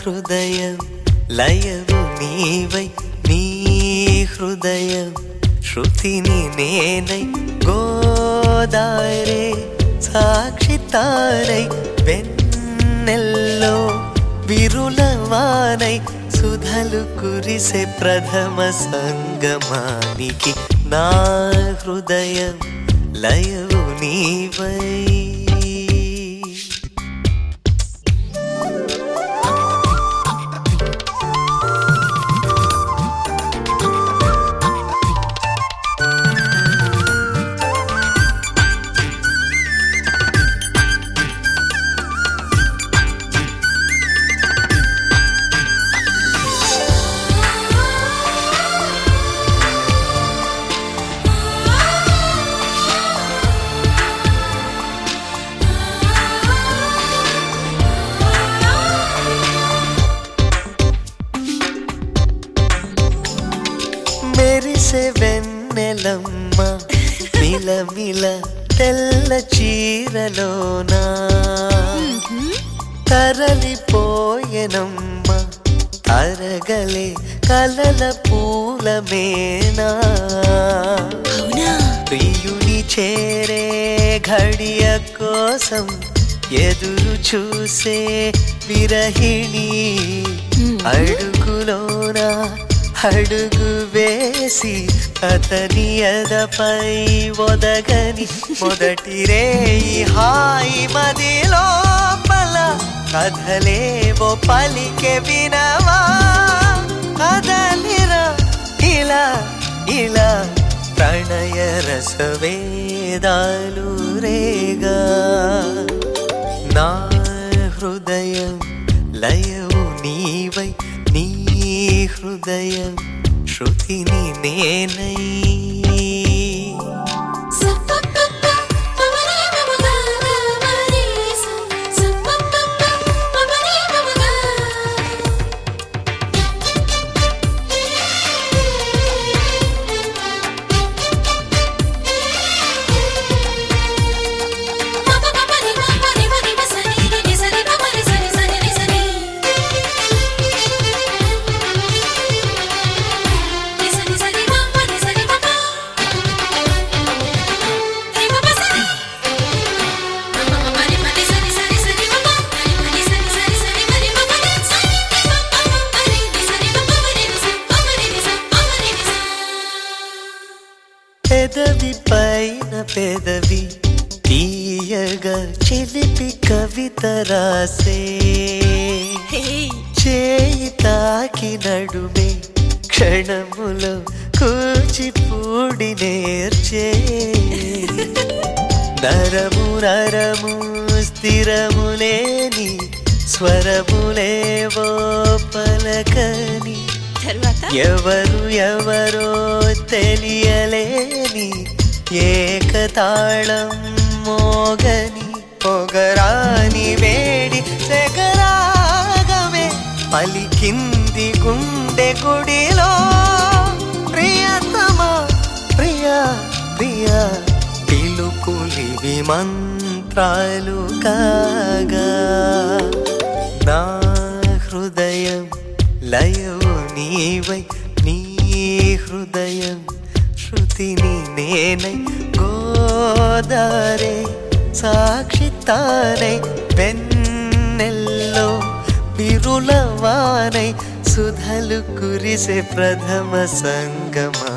హృదయం లయవు నీవై నీ హృదయం శృతిని నేనై గోదారే సాక్షి తారై వెన్నెల్లో విరులవానై సుధలు కురిసే ప్రథమ సంగమానికి నా హృదయం లయవు నీవై మెరిసే వెన్నెలమ్మ మిలమిల తెల్ల చీరలోనా తరలిపోయెనమ్మ అరగలే కలల పూలమేనా అవునా ప్రియుని చేరే ఘడియ కోసం ఎదురు చూసే విరహిణి అడుగులోన అడుగు వేసి అతని ఎదపై ఒదగని మొదటి రేయి హాయి మది లోపల కథలేవో పలికే వినవా కదలిరా ఇలా ఇలా ప్రణయ రసవేదాలు రేగా నా హృదయం లయవు నీవై నీ హృదయం శృతిని నేనై పెదవి పైన పెదవి తీయగా చిలిపి కవిత రాసే చేయి తాకి నడుమే క్షణములో కూచిపూడి నేర్చే నరము నరము స్థిరములేని స్వరములేవో పలకని తర్వాత ఎవరు ఎవరో తెలియలేని ఏకతాళం మోగని పొగరాని వేడి సెగరాగమే పలికింది గుండె గుడిలో ప్రియతమా ప్రియా ప్రియా పిలుపులివి మంత్రాలు కాగా నా హృదయం లయవు నీవై నీ హృదయం శృతిని నేనై గోదారే సాక్షి తానై వెన్నెల్లో విరులవానై సుధలు కురిసే ప్రథమ సంగమా